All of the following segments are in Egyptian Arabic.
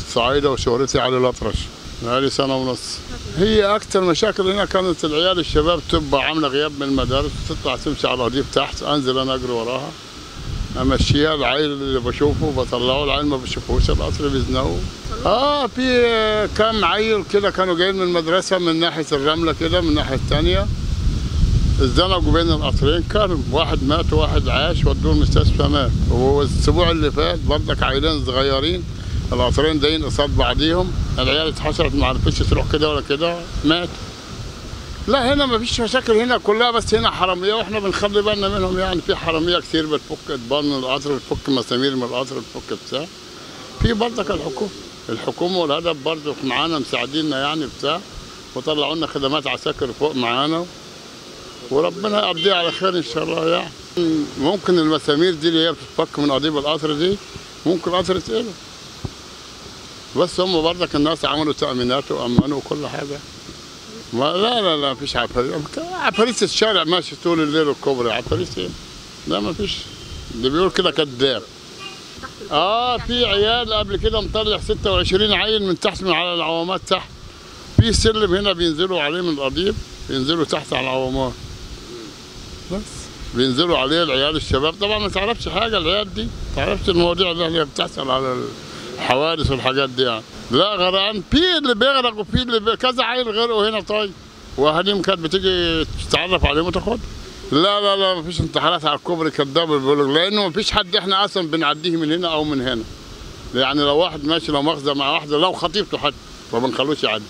صعيدة وشهرتي علي الأطرش بقالي سنة ونص هي أكتر مشاكل هنا كانت العيال الشباب تبقى عاملة غياب من المدارس تطلع تمشي على القضيب تحت أنزل أنا أجري وراها امشيها العيل اللي بشوفه بطلعه العيل ما بشوفوش القطر بيزنقوه اه في كام عيل كده كانوا جايين من المدرسه من ناحيه الرمله كده من الناحيه الثانيه اتزنقوا بين القطرين كان واحد مات وواحد عاش ودوه المستشفى مات والاسبوع اللي فات برضك عيلين صغيرين القطرين دايين قصاد بعضيهم العيال اتحشرت ما عرفتش تروح كده ولا كده مات لا هنا ما فيش مشاكل هنا كلها بس هنا حراميه واحنا بنخلي بالنا منهم يعني في حراميه كتير بتفك اطبال من القطر بتفك مسامير من القطر بتفك بتاع في برضك الحكومه الحكومه والهدف برضك معانا مساعديننا يعني بتاع وطلعوا لنا خدمات عساكر فوق معانا وربنا يقضيها على خير ان شاء الله يعني ممكن المسامير دي اللي هي بتتفك من قضيب القطر دي ممكن القطر يتقلب بس هم برضك الناس عملوا تأمينات وأمنوا وكل حاجة ما لا لا لا مفيش عفاريت عفاريت الشارع ماشي طول الليل الكوبري عفاريت ايه؟ لا مفيش اللي بيقول كده كذاب اه في عيال قبل كده مطلع 26 عيل من تحت من على العوامات تحت في سلم هنا بينزلوا عليه من القضيب بينزلوا تحت على العوامات بس بينزلوا عليه العيال الشباب طبعا ما تعرفش حاجه العيال دي ما تعرفش المواضيع اللي هي بتحصل على الحوادث والحاجات دي يعني لا غرقان في اللي بيغرق وفي اللي بي... كذا عيل غرقوا هنا طيب واهاليهم كانت بتيجي تتعرف عليهم وتاخدهم لا لا لا مفيش انتحارات على الكوبري كداب بيقولوا لانه مفيش حد احنا اصلا بنعديه من هنا او من هنا يعني لو واحد ماشي لو مؤاخذه مع واحده لو خطيبته حد ما بنخلوش يعدي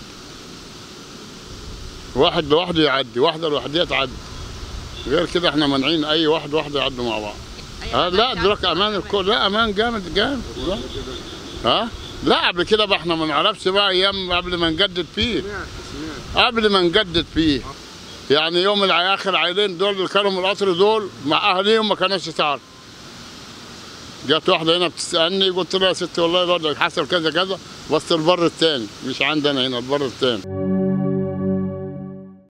واحد لوحده يعدي واحده لوحدها تعدي غير كده احنا مانعين اي واحد واحده يعدوا مع بعض آه لا دلوقتي امان الكل لا امان جامد جامد لا. ها لا قبل كده بقى احنا ما نعرفش بقى ايام قبل ما نجدد فيه قبل ما نجدد فيه يعني يوم الع- اخر عيلين دول اللي كانوا من القطر دول مع اهاليهم ما كانوش تعرف جت واحده هنا بتسالني قلت لها يا ستي والله برضه حصل كذا كذا بس البر الثاني مش عندنا هنا البر الثاني